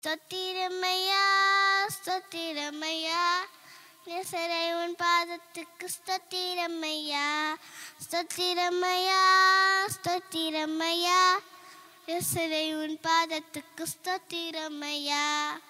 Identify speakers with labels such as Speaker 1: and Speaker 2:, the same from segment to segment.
Speaker 1: ஸ்தோத்திரமையா ஸ்தோத்திரமையா நேசரை உன் பாதத்துக்கு ஸ்தோத்திரமையா ஸ்தோத்திரமையா ஸ்தோத்திரமையா நேசரை உன் பாதத்துக்கு ஸ்தோத்திரமையா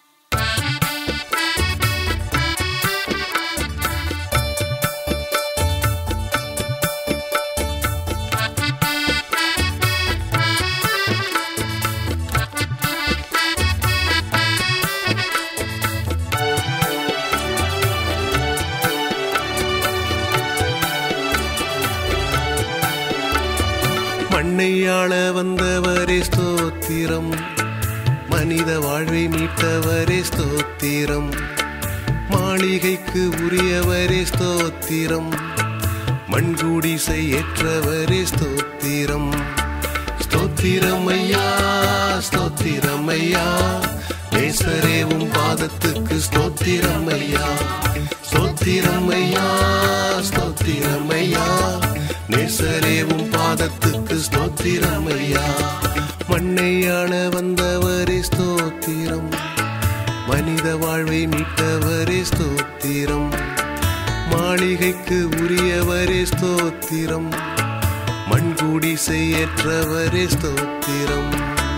Speaker 2: மண்ணை ஆள வந்தவரே ஸ்தோத்திரம் மனித வாழ்வை மீட்டவரே ஸ்தோத்திரம் மாளிகைக்கு உரியவரே ஸ்தோத்திரம் மண்குடிசை ஏற்றவரே ஸ்தோத்திரம் ஸ்தோத்திரம் ஐயா ஸ்தோத்திரம் ஐயா நேசரேவும் பாதத்துக்கு ஸ்தோத்திரம் ஐயா ஸ்தோத்திரம் ஐயா ஸ்தோத்திரம் ஐயா நேசரேவும் பாதத்துக்கு ஸ்தோத்திரம் ஐயா மண்ணை ஆள வந்தவரே ஸ்தோத்திரம் மனித வாழ்வை மீட்டவரே ஸ்தோத்திரம் மாளிகைக்கு உரியவரே ஸ்தோத்திரம் மண்குடிசை ஏற்றவரே ஸ்தோத்திரம்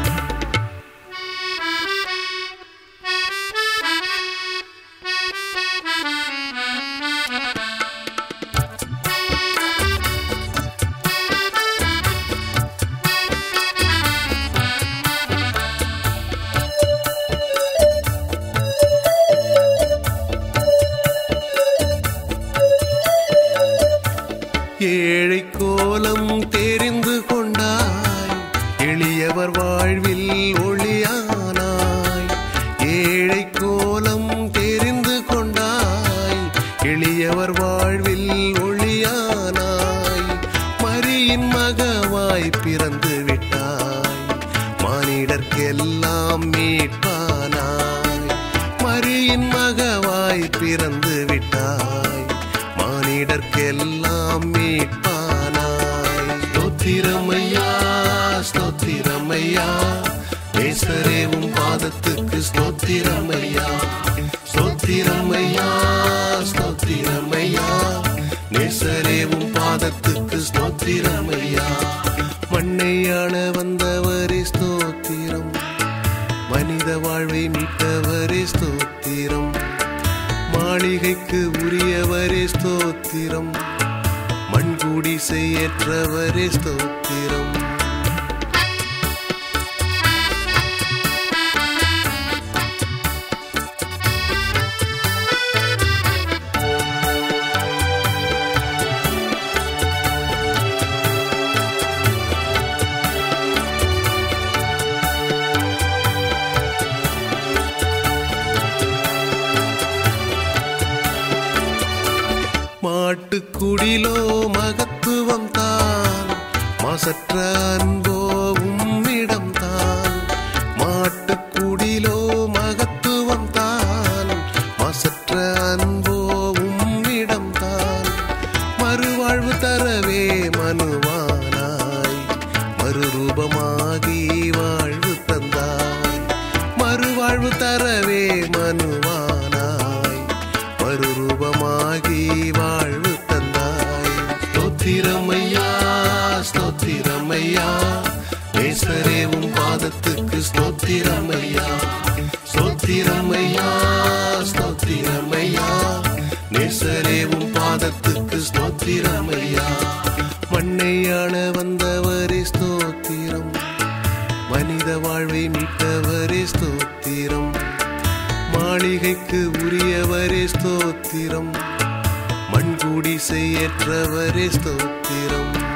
Speaker 2: ஏழை கோலம் தெரிந்து கொண்டாய் எளியவர் வாழ்வில் ஒளியானாய் ஏழை கோலம் தெரிந்து கொண்டாய் எளியவர் வாழ்வில் ஒளியானாய் மரியின் மகவாய் பிறந்து விட்டாய் மானிடர்க்கெல்லாம் மீட்பானாய் மரியின் மகவாய் பிறந்து விட்டாய் மானிடர்க்கெல்லாம் மீட்பானாய் ஸ்தோத்திரமையா ஸ்தோத்திரமையா நேசரேவும் பாதத்துக்கு ஸ்தோத்திரமையா ஸ்தோத்திரமையா ஸ்தோத்திரமையா நேசரேவும் பாதத்துக்கு ஸ்தோத்திரமையா மண்ணையாள வந்தவரே ஸ்தோத்திரம் மனித வாழ்வை மீட்டவரே ஸ்தோத்திரம் மாளிகைக்கு உரியவரே ஸ்தோத்திரம் மண்குடிசை ஏற்றவரே ஸ்தோத்திரம் மாட்டுக்குடிலோ மகத்துவம் தான் மாசற்ற அன்போ உம்மிடம் தான் மாட்டுக்குடிலோ மகத்துவம் தான் மாசற்ற அன்போ உம்மிடம் தான் மறுவாழ்வு தரவே மனுவானாய் மறுரூபமாகி வாழ்வு தந்தாய் மறுவாழ்வு தரவே மனுவானாய் மறுரூபமாகி வாழ்வு தந்தாய் ஸ்தோத்திரமையா ஸ்தோத்திரமையா நேசரேவும் பாதத்துக்கு ஸ்தோத்திரமையா ஸ்தோத்திரமையா ஸ்தோத்திரமையா நேசரேவும் பாதத்துக்கு ஸ்தோத்திரமையா மண்ணையாள வந்தவரே ஸ்தோத்திரம் மனித வாழ்வை மீட்டவரே ஸ்தோத்திரம் மாளிகைக்கு உரியவரே ஸ்தோத்திரம் மண்குடிசை ஏற்றவரே ஸ்தோத்திரம்